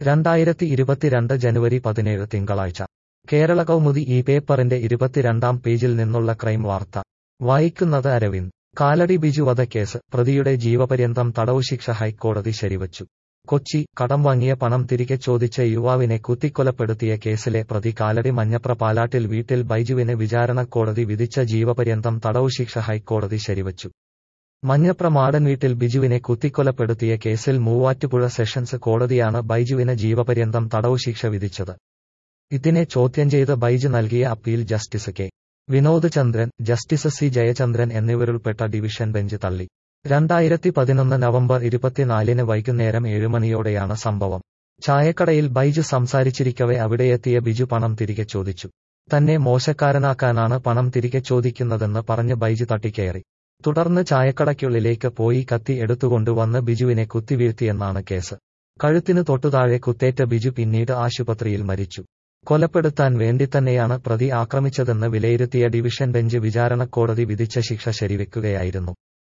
രണ്ടായിരത്തി ഇരുപത്തിരണ്ട് ജനുവരി പതിനേഴ് തിങ്കളാഴ്ച കേരള കൗമുദി ഈ പേപ്പറിന്റെ ഇരുപത്തിരണ്ടാം പേജിൽ നിന്നുള്ള ക്രൈം വാർത്ത വായിക്കുന്നത് അരവിന്ദ് കാലടി ബിജു വധക്കേസ് പ്രതിയുടെ ജീവപര്യന്തം തടവുശിക്ഷ ഹൈക്കോടതി ശരിവച്ചു കൊച്ചി കടം വാങ്ങിയ പണം തിരികെ ചോദിച്ച യുവാവിനെ കുത്തിക്കൊലപ്പെടുത്തിയ കേസിലെ പ്രതി കാലടി മഞ്ഞപ്ര പാലാട്ടിൽ വീട്ടിൽ ബൈജുവിന് വിചാരണക്കോടതി വിധിച്ച ജീവപര്യന്തം തടവുശിക്ഷ ഹൈക്കോടതി ശരിവച്ചു മഞ്ഞപ്ര മാടൻ വീട്ടിൽ ബിജുവിനെ കുത്തിക്കൊലപ്പെടുത്തിയ കേസിൽ മൂവാറ്റുപുഴ സെഷൻസ് കോടതിയാണ് ബൈജുവിന് ജീവപര്യന്തം തടവുശിക്ഷ വിധിച്ചത് ഇതിനെ ചോദ്യം ചെയ്ത് ബൈജു നൽകിയ appeal justice K Vinod Chandran justice C Jayachandran എന്നിവരുൾപ്പെട്ട ഡിവിഷൻ ബെഞ്ച് തള്ളി രണ്ടായിരത്തി പതിനൊന്ന് നവംബർ ഇരുപത്തിനാലിന് വൈകുന്നേരം ഏഴുമണിയോടെയാണ് സംഭവം ചായക്കടയിൽ ബൈജു സംസാരിച്ചിരിക്കവെ അവിടെയെത്തിയ ബിജു പണം തിരികെ ചോദിച്ചു തന്നെ മോശക്കാരനാക്കാനാണ് പണം തിരികെ ചോദിക്കുന്നതെന്ന് പറഞ്ഞ് ബൈജു തട്ടിക്കയറി തുടർന്ന് ചായക്കടയ്ക്കുള്ളിലേക്ക് പോയി കത്തി എടുത്തുകൊണ്ടുവന്ന് ബിജുവിനെ കുത്തിവീഴ്ത്തിയെന്നാണ് കേസ് കഴുത്തിന് തൊട്ടുതാഴെ കുത്തേറ്റ ബിജു പിന്നീട് ആശുപത്രിയിൽ മരിച്ചു കൊലപ്പെടുത്താൻ വേണ്ടി തന്നെയാണ് പ്രതി ആക്രമിച്ചതെന്ന് വിലയിരുത്തിയ ഡിവിഷൻ ബെഞ്ച് വിചാരണക്കോടതി വിധിച്ച ശിക്ഷ ശരിവെക്കുകയായിരുന്നു